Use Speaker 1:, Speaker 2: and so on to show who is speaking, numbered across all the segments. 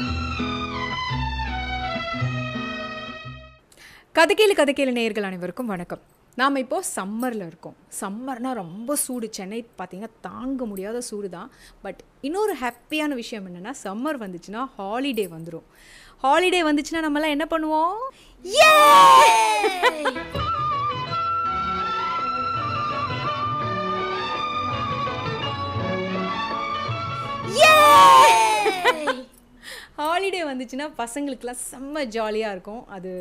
Speaker 1: கதைக்கேளு கதைக்கேளு நேயர்கள் அனைவருக்கும் வணக்கம் நாம் இப்போது சம்மரில் இருக்கோம் சம்மர்னால் ரொம்ப சூடு சென்னை பார்த்தீங்கன்னா தாங்க முடியாத சூடு தான் பட் இன்னொரு ஹாப்பியான விஷயம் என்னென்னா சம்மர் வந்துச்சுன்னா ஹாலிடே வந்துடும் ஹாலிடே வந்துச்சுன்னா நம்மலாம் என்ன பண்ணுவோம் ஹாலிடே வந்துச்சுன்னா பசங்களுக்குலாம் செம்ம ஜாலியாக இருக்கும் அது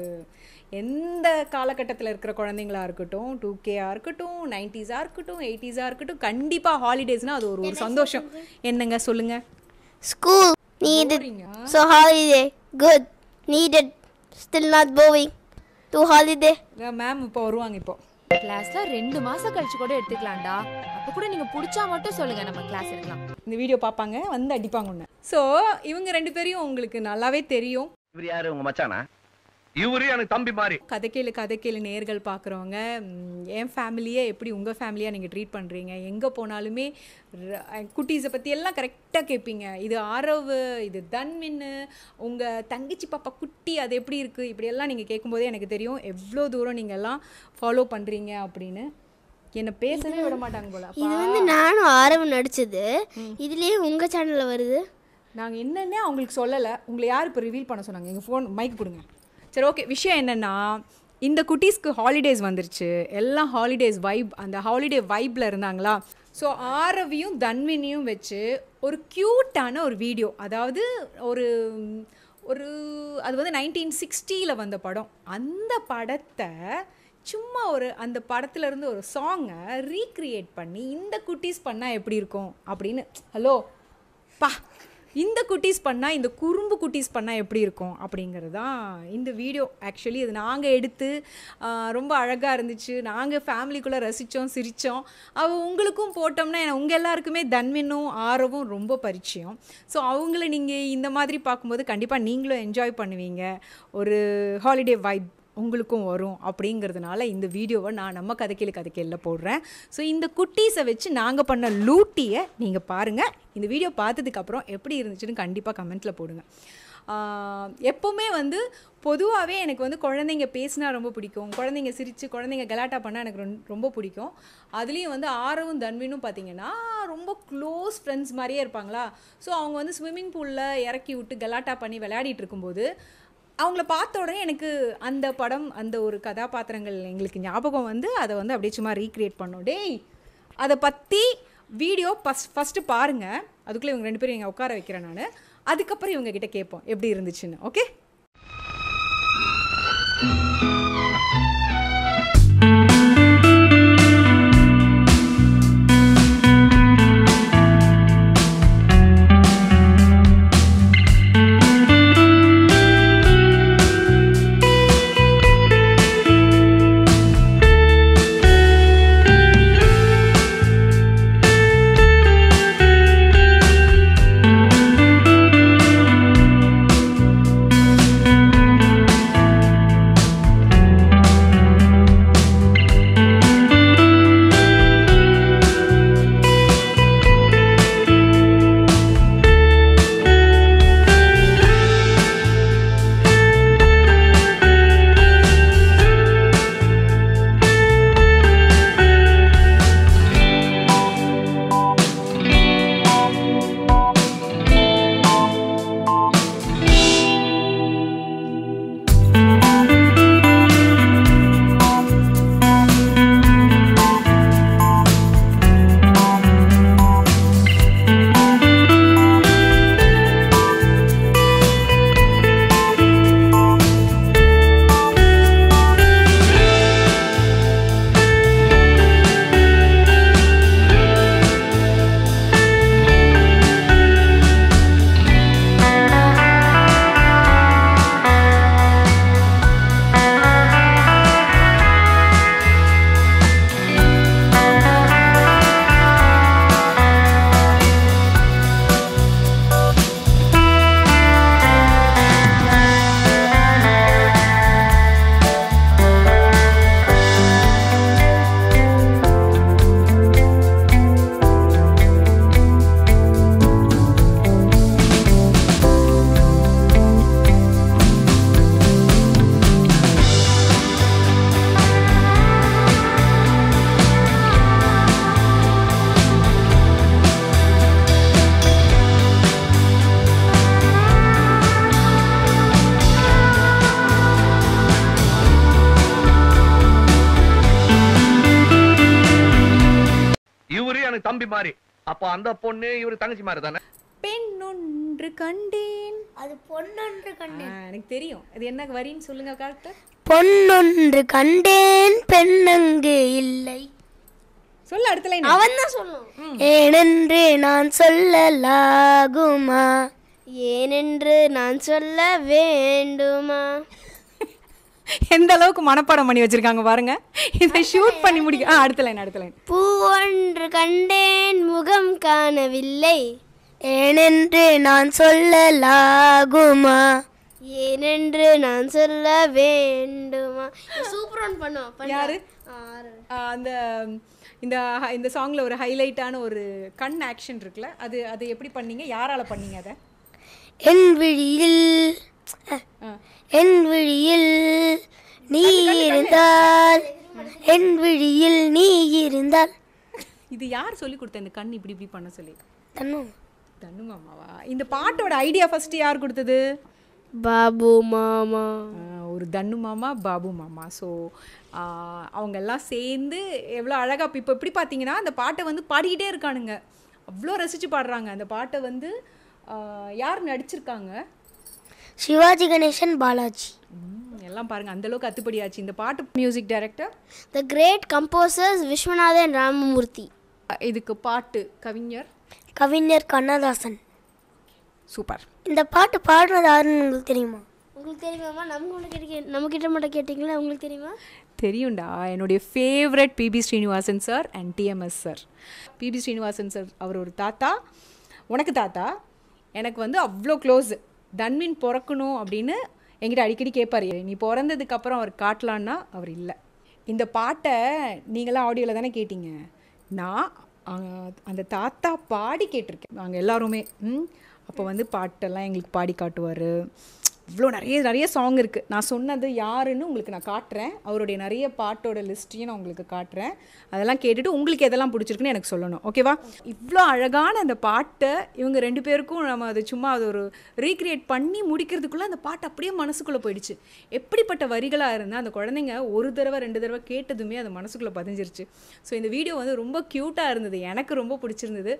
Speaker 1: எந்த காலகட்டத்தில் இருக்கிற குழந்தைங்களா இருக்கட்டும் டூ கேஆ இருக்கட்டும் நைன்டிஸாக இருக்கட்டும் எயிட்டிஸாக இருக்கட்டும் கண்டிப்பாக ஹாலிடேஸ்னால் அது ஒரு ஒரு சந்தோஷம் என்னங்க சொல்லுங்கள்
Speaker 2: School needed.
Speaker 1: போறீங்க
Speaker 2: So holiday. Good. Needed. Still not going. To holiday.
Speaker 1: Ma'am இப்போ வருவாங்க இப்போ
Speaker 3: கிளாஸ்ல ரெண்டு மாசம் கழிச்சு கூட எடுத்துக்கலாம்டா அப்ப கூட நீங்க புடிச்சா மட்டும் சொல்லுங்க நம்ம கிளாஸ் எடுக்கலாம்
Speaker 1: இந்த வீடியோ பார்ப்பாங்க வந்து அடிப்பாங்க ஒன்று ஸோ இவங்க ரெண்டு பேரையும் உங்களுக்கு நல்லாவே தெரியும்
Speaker 4: இவர் யாரு உங்க மச்சானா இவரு எனக்கு தம்பி மாதிரி
Speaker 1: கதைக்கேளு கதைக்கேளு நேர்கள் பார்க்குறவங்க என் ஃபேமிலியே எப்படி உங்கள் ஃபேமிலியாக நீங்கள் ட்ரீட் பண்ணுறீங்க எங்கே போனாலுமே குட்டீஸை பற்றி எல்லாம் கரெக்டாக கேட்பீங்க இது ஆரவு இது தன்மின்னு உங்கள் தங்கச்சி பாப்பா குட்டி அது எப்படி இருக்குது இப்படியெல்லாம் நீங்கள் கேட்கும்போதே எனக்கு தெரியும் எவ்வளோ தூரம் நீங்கள் எல்லாம் ஃபாலோ பண்ணுறீங்க அப்படின்னு என்னை பேசவே விட மாட்டாங்க போல
Speaker 2: இது வந்து நானும் ஆரவம் நடிச்சது இதுலயே உங்க சேனல்ல வருது
Speaker 1: நாங்கள் என்னென்ன அவங்களுக்கு சொல்லலை உங்களை யார் இப்போ ரிவீல் பண்ண சொன்னாங்க எங்கள் ஃபோன் மைக் கொடுங்க சரி ஓகே விஷயம் என்னென்னா இந்த குட்டீஸ்க்கு ஹாலிடேஸ் வந்துருச்சு எல்லாம் ஹாலிடேஸ் வைப் அந்த ஹாலிடே வைப்பில் இருந்தாங்களா ஸோ ஆரவியும் தன்வினியும் வச்சு ஒரு க்யூட்டான ஒரு வீடியோ அதாவது ஒரு ஒரு அது வந்து நைன்டீன் சிக்ஸ்டியில் வந்த படம் அந்த படத்தை சும்மா ஒரு அந்த படத்துல இருந்து ஒரு சாங்கை ரீக்ரியேட் பண்ணி இந்த குட்டீஸ் பண்ணால் எப்படி இருக்கும் அப்படின்னு ஹலோ பா இந்த குட்டீஸ் பண்ணால் இந்த குறும்பு குட்டீஸ் பண்ணால் எப்படி இருக்கும் அப்படிங்கிறது தான் இந்த வீடியோ ஆக்சுவலி இது நாங்கள் எடுத்து ஆஹ், ரொம்ப அழகாக இருந்துச்சு நாங்கள் ஃபேமிலிக்குள்ளே ரசித்தோம் சிரித்தோம் அவ உங்களுக்கும் போட்டோம்னா உங்கள் எல்லாருக்குமே தன்மின்னும் ஆரவும் ரொம்ப பரிச்சயம் ஸோ அவங்கள நீங்கள் இந்த மாதிரி பார்க்கும்போது கண்டிப்பாக நீங்களும் என்ஜாய் பண்ணுவீங்க ஒரு ஹாலிடே வைப் உங்களுக்கும் வரும் அப்படிங்கிறதுனால இந்த வீடியோவை நான் நம்ம கதைக்கையில் கதைக்கையில் போடுறேன் ஸோ இந்த குட்டீஸை வச்சு நாங்கள் பண்ண லூட்டியை நீங்கள் பாருங்கள் இந்த வீடியோ பார்த்ததுக்கப்புறம் எப்படி இருந்துச்சுன்னு கண்டிப்பாக கமெண்ட்டில் போடுங்க ஆஹ் எப்போவுமே வந்து பொதுவாகவே எனக்கு வந்து குழந்தைங்க பேசினா ரொம்ப பிடிக்கும் குழந்தைங்க சிரித்து குழந்தைங்க கலாட்டா பண்ணால் எனக்கு ரொம்- ரொம்ப பிடிக்கும் அதுலேயும் வந்து ஆரவும் தன்வினும் பார்த்தீங்கன்னா ரொம்ப க்ளோஸ் ஃப்ரெண்ட்ஸ் மாதிரியே இருப்பாங்களா ஸோ அவங்க வந்து ஸ்விம்மிங் பூலில் இறக்கி விட்டு கலாட்டா பண்ணி விளையாடிட்டு இருக்கும்போது அவங்கள பார்த்த உடனே எனக்கு அந்த படம் அந்த ஒரு கதாபாத்திரங்கள் எங்களுக்கு ஞாபகம் வந்து அதை வந்து அப்படியே சும்மா ரீக்ரியேட் பண்ணோம் டேய் அதை பற்றி வீடியோ ஃபஸ்ட் ஃபஸ்ட்டு பாருங்கள் அதுக்குள்ளே இவங்க ரெண்டு பேரும் இங்கே உட்கார வைக்கிறேன் நான் அதுக்கப்புறம் இவங்க கிட்ட கேட்போம் எப்படி இருந்துச்சுன்னு ஓகே
Speaker 4: தம்பி மாதிரி அப்ப அந்த பொண்ணு இவரு தங்கச்சி மாதிரி தானே
Speaker 1: பெண் ஒன்று கண்டேன்
Speaker 2: அது பொன்னொன்று
Speaker 1: ஆ, எனக்கு தெரியும் அது என்ன வரின்னு சொல்லுங்க கரெக்டா
Speaker 2: பொன்னொன்று கண்டேன் பெண்ணங்கு இல்லை
Speaker 1: சொல்ல அடுத்த லைன்
Speaker 2: அவன் தான் சொல்லணும் ஏனென்று நான் சொல்லலாகுமா ஏனென்று நான் சொல்ல வேண்டுமா
Speaker 1: எந்த அளவுக்கு மனப்பாடம் பண்ணி வச்சிருக்காங்க பாருங்க இதை ஷூட் பண்ணி முடிக்க ஆ அடுத்த லைன் அடுத்த லைன்
Speaker 2: பூ ஒன்று கண்டேன் முகம் காணவில்லை ஏனென்று நான் சொல்லலாகுமா ஏனென்று நான் சொல்ல வேண்டுமா சூப்பர் ஒன் பண்ணுவோம்
Speaker 1: யாரு ஆ, அந்த இந்த இந்த சாங்ல ஒரு ஹைலைட்டான ஒரு கண் ஆக்ஷன் இருக்குல்ல அது அது எப்படி பண்ணீங்க யாரால பண்ணீங்க அதை
Speaker 2: என் விழியில் என் விழியில் நீ இருந்தால் என் விழியில் நீ இருந்தால்
Speaker 1: இது யார் சொல்லி கொடுத்த இந்த கண் இப்படி இப்படி பண்ண சொல்லி
Speaker 2: தன்னு
Speaker 1: தனு மாமாவா இந்த பாட்டோட ஐடியா ஃபர்ஸ்ட் யார் கொடுத்தது
Speaker 2: பாபு மாமா
Speaker 1: ஆ, ஒரு தன்னு மாமா பாபு மாமா ஸோ அவங்க எல்லாம் சேர்ந்து எவ்வளோ அழகாக இப்போ எப்படி பார்த்தீங்கன்னா அந்த பாட்டை வந்து பாடிக்கிட்டே இருக்கானுங்க அவ்வளோ ரசித்து பாடுறாங்க அந்த பாட்டை வந்து ஆ, யார் நடிச்சிருக்காங்க
Speaker 2: சிவாஜி கணேசன் பாலாஜி
Speaker 1: ம், எல்லாம் பாருங்க அந்த அளவுக்கு அத்துப்படியாச்சு இந்த பாட்டு music director
Speaker 2: the great composers Viswanathan Ramamoorthy
Speaker 1: இதுக்கு பாட்டு கவிஞர்
Speaker 2: கவிஞர் கண்ணதாசன்
Speaker 1: சூப்பர்
Speaker 2: இந்த பாட்டு பாடுறது யாருன்னு உங்களுக்கு தெரியுமா உங்களுக்கு தெரியுமாமா நம்ம கிட்ட நம்ம கிட்ட மட்டும் கேட்டிங்களா உங்களுக்கு தெரியுமா
Speaker 1: தெரியும்டா என்னுடைய favourite PB Srinivasan sir and TMS sir PB Srinivasan sir அவர் ஒரு தாத்தா உனக்கு தாத்தா எனக்கு வந்து அவ்வளோ க்ளோஸ் தன்வின் பிறக்கணும் அப்படின்னு என்கிட்ட அடிக்கடி கேட்பாரு நீ பிறந்ததுக்கு அப்புறம் அவர் காட்டலான்னா அவர் இல்லை இந்த பாட்டை நீங்களாம் ஆடியோவில் தானே கேட்டீங்க நான் ஆஹ், அந்த தாத்தா பாடி கேட்டிருக்கேன் நாங்கள் எல்லாருமே ம் அப்போ வந்து பாட்டெல்லாம் எங்களுக்கு பாடி காட்டுவார் இவ்வளோ நிறைய நிறைய சாங் இருக்குது நான் சொன்னது யாருன்னு உங்களுக்கு நான் காட்டுறேன் அவருடைய நிறைய பாட்டோட லிஸ்ட்டையும் நான் உங்களுக்கு காட்டுறேன் அதெல்லாம் கேட்டுட்டு உங்களுக்கு எதெல்லாம் பிடிச்சிருக்குன்னு எனக்கு சொல்லணும் ஓகேவா இவ்வளோ அழகான அந்த பாட்டை இவங்க ரெண்டு பேருக்கும் நம்ம அது சும்மா அது ஒரு ரீக்ரியேட் பண்ணி முடிக்கிறதுக்குள்ளே அந்த பாட்டு அப்படியே மனசுக்குள்ளே போயிடுச்சு எப்படிப்பட்ட வரிகளாக இருந்தால் அந்த குழந்தைங்க ஒரு தடவை ரெண்டு தடவை கேட்டதுமே அது மனசுக்குள்ளே பதிஞ்சிருச்சு ஸோ இந்த வீடியோ வந்து ரொம்ப க்யூட்டாக இருந்தது எனக்கு ரொம்ப பிடிச்சிருந்தது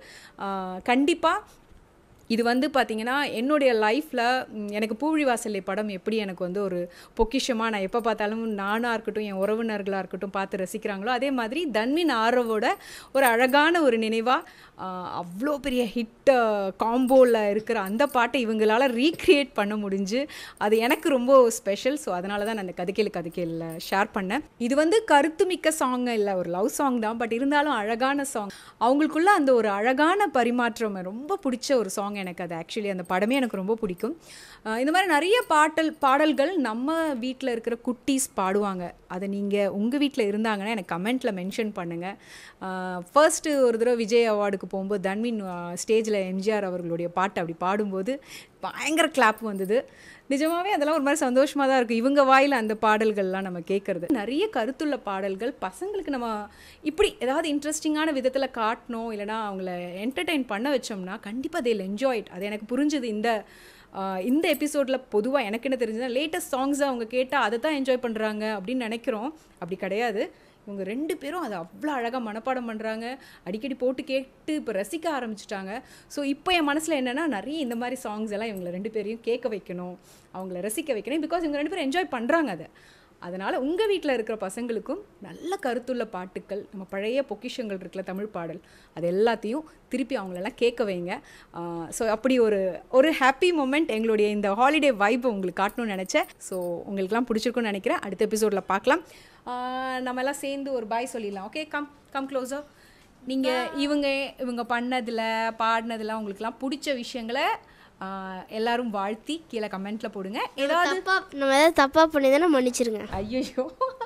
Speaker 1: கண்டிப்பாக இது வந்து பார்த்தீங்கன்னா என்னுடைய லைஃப்பில் எனக்கு பூழி வாசல்லை படம் எப்படி எனக்கு வந்து ஒரு பொக்கிஷமாக நான் எப்போ பார்த்தாலும் நானாக இருக்கட்டும் என் உறவினர்களாக இருக்கட்டும் பார்த்து ரசிக்கிறாங்களோ அதே மாதிரி தன்வின் ஆரவோட ஒரு அழகான ஒரு நினைவாக அவ்வளோ பெரிய ஹிட் காம்போவில் இருக்கிற அந்த பாட்டை இவங்களால ரீக்ரியேட் பண்ண முடிஞ்சு அது எனக்கு ரொம்ப ஸ்பெஷல் ஸோ அதனால தான் நான் அந்த கதைக்கேல் கதைக்கேலில் ஷேர் பண்ணேன் இது வந்து கருத்துமிக்க சாங் இல்லை ஒரு லவ் சாங் தான் பட் இருந்தாலும் அழகான சாங் அவங்களுக்குள்ள அந்த ஒரு அழகான பரிமாற்றம் ரொம்ப பிடிச்ச ஒரு சாங் எனக்கு அது ஆக்சுவலி அந்த படமே எனக்கு ரொம்ப பிடிக்கும் அஹ் இந்த மாதிரி நிறைய பாட்டல் பாடல்கள் நம்ம வீட்டில் இருக்கிற குட்டீஸ் பாடுவாங்க அதை நீங்கள் உங்கள் வீட்டில் இருந்தாங்கன்னா எனக்கு கமெண்ட்டில் மென்ஷன் பண்ணுங்கள் ஃபர்ஸ்ட்டு ஒரு தடவை விஜய் அவார்டுக்கு போகும்போது தன்வின் ஸ்டேஜில் எம்ஜிஆர் அவர்களுடைய பாட்டு அப்படி பாடும்போது பயங்கர கிளாப் வந்தது நிஜமாவே அதெல்லாம் ஒரு மாதிரி சந்தோஷமாக தான் இருக்குது இவங்க வாயில் அந்த பாடல்கள்லாம் நம்ம கேட்குறது நிறைய கருத்துள்ள பாடல்கள் பசங்களுக்கு நம்ம இப்படி ஏதாவது இன்ட்ரெஸ்டிங்கான விதத்தில் காட்டணும் இல்லைனா அவங்கள என்டர்டெயின் பண்ண வச்சோம்னா கண்டிப்பாக தேல் என்ஜாய் இட் அது எனக்கு புரிஞ்சுது இந்த ஆஹ் இந்த எபிசோடில் பொதுவாக எனக்கு என்ன தெரிஞ்சதுன்னா லேட்டஸ்ட் சாங்ஸை அவங்க கேட்டால் அதை தான் என்ஜாய் பண்ணுறாங்க அப்படின்னு நினைக்கிறோம் அப்படி கிடையாது இவங்க ரெண்டு பேரும் அதை அவ்வளோ அழகாக மனப்பாடம் பண்ணுறாங்க அடிக்கடி போட்டு கேட்டு இப்போ ரசிக்க ஆரம்பிச்சிட்டாங்க ஸோ இப்போ என் மனசில் என்னென்னா நிறைய இந்த மாதிரி சாங்ஸ் எல்லாம் இவங்களை ரெண்டு பேரையும் கேட்க வைக்கணும் அவங்கள ரசிக்க வைக்கணும் பிகாஸ் இவங்க ரெண்டு பேரும் என்ஜாய் பண்ணுறாங்க அதை அதனால் உங்கள் வீட்டில் இருக்கிற பசங்களுக்கும் நல்ல கருத்துள்ள பாட்டுக்கள் நம்ம பழைய பொக்கிஷங்கள் இருக்குல்ல தமிழ் பாடல் அது எல்லாத்தையும் திருப்பி அவங்களெல்லாம் கேட்க வைங்க ஸோ அப்படி ஒரு ஒரு ஹாப்பி மூமெண்ட் எங்களுடைய இந்த ஹாலிடே வைப் உங்களுக்கு காட்டணும்னு நினச்சேன் ஸோ உங்களுக்குலாம் பிடிச்சிருக்கும்னு நினைக்கிறேன் அடுத்த எபிசோடில் பார்க்கலாம் ஆஹ் நம்ம எல்லாம் சேர்ந்து ஒரு பாய் சொல்லிடலாம் ஓகே கம் கம் க்ளோஸர் நீங்கள் இவங்க இவங்க பண்ணதில் பாடினதில் உங்களுக்குலாம் பிடிச்ச விஷயங்களை ஆஹ் எல்லாரும் வாழ்த்தி கீழே கமெண்ட்ல போடுங்க ஏதாவது
Speaker 2: தப்பா நம்ம ஏதாவது தப்பா பண்ணிதானே மன்னிச்சிருங்க
Speaker 1: ஐயோ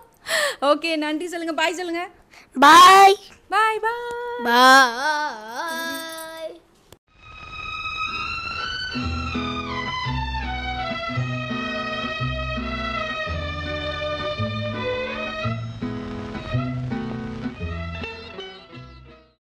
Speaker 1: ஓகே நன்றி சொல்லுங்க பாய் சொல்லுங்க
Speaker 2: பாய்
Speaker 1: பாய் பாய்
Speaker 2: பாய்